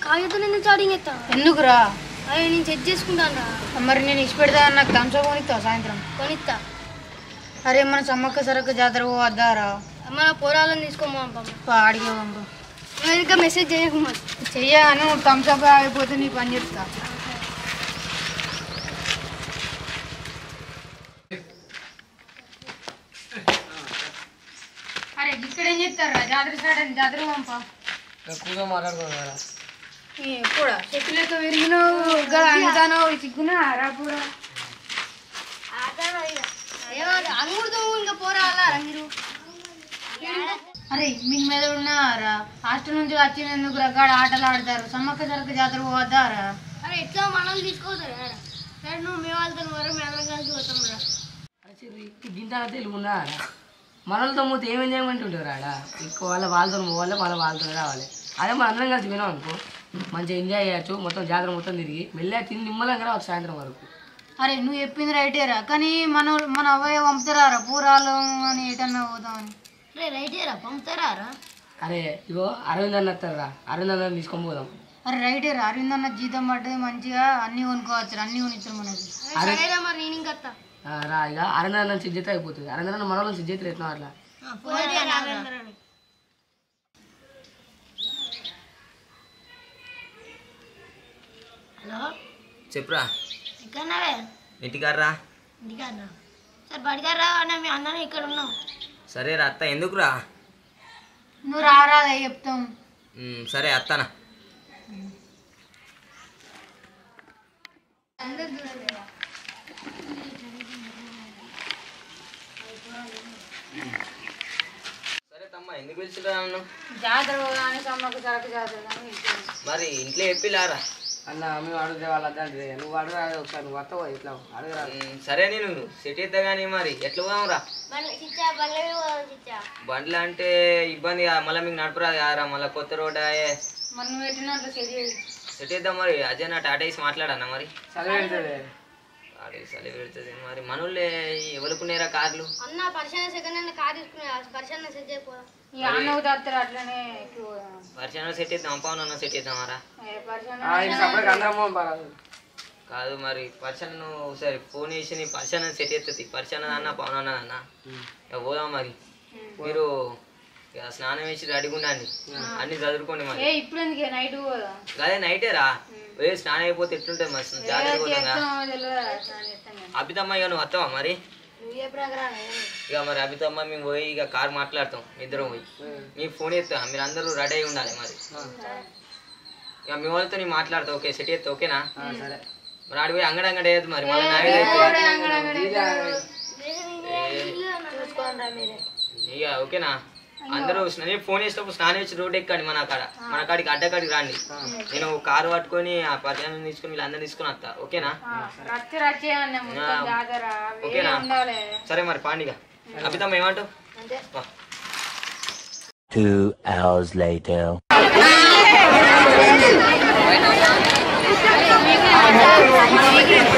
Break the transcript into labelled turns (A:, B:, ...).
A: కాగితం ఎందుకు చాటింగ్ ఎత్తా
B: ఎందుకురా
A: అరే నేను చెక్ చేసుకుంటాను రా
B: మరి నేను ఇచ్చి పెడతా నాకు థమ్స్అప్ కొనిస్తావు సాయంత్రం
A: కొనిస్తా
B: అరే మన సమ్మక్క సరక్క జాతర వద్దారా
A: మన పొరాలను తీసుకోమని పంప
B: అడిగే పంపు
A: నువ్వు ఇంకా మెసేజ్ చేయకమ్మా
B: చెయ్యను థమ్స్అప్ అయిపోతే నీ పని చెప్తా అరే ఇక్కడ ఏం చెప్తారా జాతర స్టార్ట్ అయింది జాతర పంప
C: కూర్చో మాట్లాడుకోరా
B: కూడా చెట్టు లెక్క విరిగినావు ఇక్కడ అందుతానో సిగ్గునా రా పూరా
A: అంగుడుతో ఇంకా పోరాలా మీరు
B: అరే మీ మీద ఉన్నారా హాస్టల్ నుంచి వచ్చినందుకు రకాల ఆటలు ఆడతారు సమ్మక్క సరక్క జాతర పోతారా
A: అరే ఎట్లా మనల్ని తీసుకోతారు సరే నువ్వు మీ వాళ్ళతో వరకు మేము అందరం కలిసి పోతాం రా
C: గింత తెలుగున్నా మనలతో మూత ఏం ఎంజాయ్మెంట్ ఉంటుంది ఆడ ఎక్కువ వాళ్ళ వాళ్ళతో పోవాలి వాళ్ళ వాళ్ళతో రావాలి అదే మన అందరం కలిసి వినాం అనుకో మంచిగా ఎంజాయ్ చేయొచ్చు మొత్తం జాతర మొత్తం తిరిగి మెల్లగా తిని నిమ్మలంగా రావచ్చు సాయంత్రం వరకు
B: అరే నువ్వు చెప్పింది రైటేరా కానీ మన మన అవ్వయ్య పంపుతారా పూరాలు అని ఎటన్నా పోతామని
A: రే రైటేరా పంపుతారా రా
C: అరే ఇగో అరవింద్ అన్న వస్తారా అరవింద్ అన్న తీసుకొని పోదాం
B: అరే రైటేరా అరవింద్ అన్న జీతం పడ్డది మంచిగా అన్ని కొనుక్కోవచ్చు అన్ని కొనిస్తారు మనకి
A: సరేరా మరి నేను ఇంకా వస్తా
C: ఆ, రా ఇక అరవింద్ అన్న సిద్ధత అయిపోతుంది అరవింద్ అన్న మన వాళ్ళని సిద్ధత ఎట్లా అట్లా
A: ఫోన్ చేయాలి నాగేంద్రని. హలో
D: చెప్పురా
A: ఎక్కడన్నావే
D: ఇంటికారా
A: ఇంటికారా సరే బడిగారా అన్న మీ అన్న ఇక్కడ ఉన్నాం
D: సరే రా అత్త ఎందుకురా
B: నువ్వు రారాదే చెప్తాం
D: ఉమ్, సరే అత్తనా సరే తమ్మ ఎందుకు పిలిచిరా నన్ను
B: జాతర పోగానే సమ్మక్క సరక్క జాతర కానీ పిలిచారు.
D: మరి ఇంట్లో చెప్పిలారా
C: అన్న మేము అడిగితే వాళ్ళు అద్దంటే నువ్వు అడగరా ఒకసారి నువ్వు వస్తావు ఇట్లా అడగరా
D: ఉమ్, సరే నేను సెట్ అవుతా కానీ మరి ఎట్లా పోదాంరా బండ్లు అంటే ఇబ్బంది కదా మళ్ళీ మీకు నడపరాదు కారా మళ్ళీ కొత్త రోడ్ ఆయే
B: మరి నువ్వు పెట్టినట్లు తెలియదు
D: సెట్ అవుతాం మరి అజయ్ నా టాటా వేసి మాట్లాడన్నా మరి
C: చదివేంటది
D: ఆడే సలి పెడుతుంది మరి మనోళ్ళే ఎవరుకునేరా కార్లు
A: అన్న పరిశీలన సెకండ్ హ్యాండ్ కార్ తీసుకునే పరిశీలన సెట్ చేయకపోదా
B: ఈ అన్న తాత్తారు అట్లనే ఎక్కువ పోదాం.
D: పరిచయం సెట్ చేద్దాం పవన్ అన్న సెట్ చేద్దామారా
B: ఏ పరిచయం
C: సపరేట్ అందరం పోదాం పర్వాలేదు.
D: కాదు మరి పరిచయం నువ్వు సరే ఫోన్ చేసి నీ పరిచయం సెట్ చేస్తుంది పరిచయం అన్న పవన్ అన్న అన్న ఇక పోదాం మరి మీరు ఇక స్నానం వేసి రెడీగా ఉండండి అన్ని చదువుకోండి మరి
B: ఏ ఇప్పుడు ఎందుకే నైట్ పోదాం
D: అదే నైటే రా పోయి స్నానం అయిపోతే ఎట్లుంటుంది మరి జాగ్రత్త పోతాం
B: చేస్తామో తెలియదు స్నానం చేస్తాం కానీ.
D: అభితమ్మ ఇక నువ్వు వస్తావా మరి
A: నువ్వు ఏ ప్రకారం
D: ఇక మరి అభితమ్మ మేము పోయి ఇక కార్ మాట్లాడతాం ఇద్దరం పోయి మీకు ఫోన్ చేస్తా మీరు అందరూ రెడీ అయి ఉండాలి మరి ఇక మీ వాళ్ళతో నేను మాట్లాడతా ఓకే సెట్ చేస్తా ఓకేనా
C: ఆ, సరే
D: మరి ఆడిపోయి అంగడి అంగడి వేయద్దు మరి మళ్ళీ నావే అవుతుంది.
A: చూసుకోండి రా మీరే
D: ఇక ఓకేనా అందరూ స్నా- నేను ఫోన్ చేసినప్పుడు స్నానం చేసి రోడ్ ఎక్కండి మన కాడ మన కాడికి అడ్డకాడికి రండి నేను కారు పట్టుకొని ఆ పరిచయం తీసుకొని వీళ్ళందరూ తీసుకొని వస్తా ఓకేనా
B: రచ్చ రచ్చే అన్న మొత్తం జాతర వేరే
D: ఓకేనా?
B: ఉండాలి
D: సరే మరి పాండిగా అభితమ్మ ఏమంటావు వా.
E: Two hours later.
B: ఆ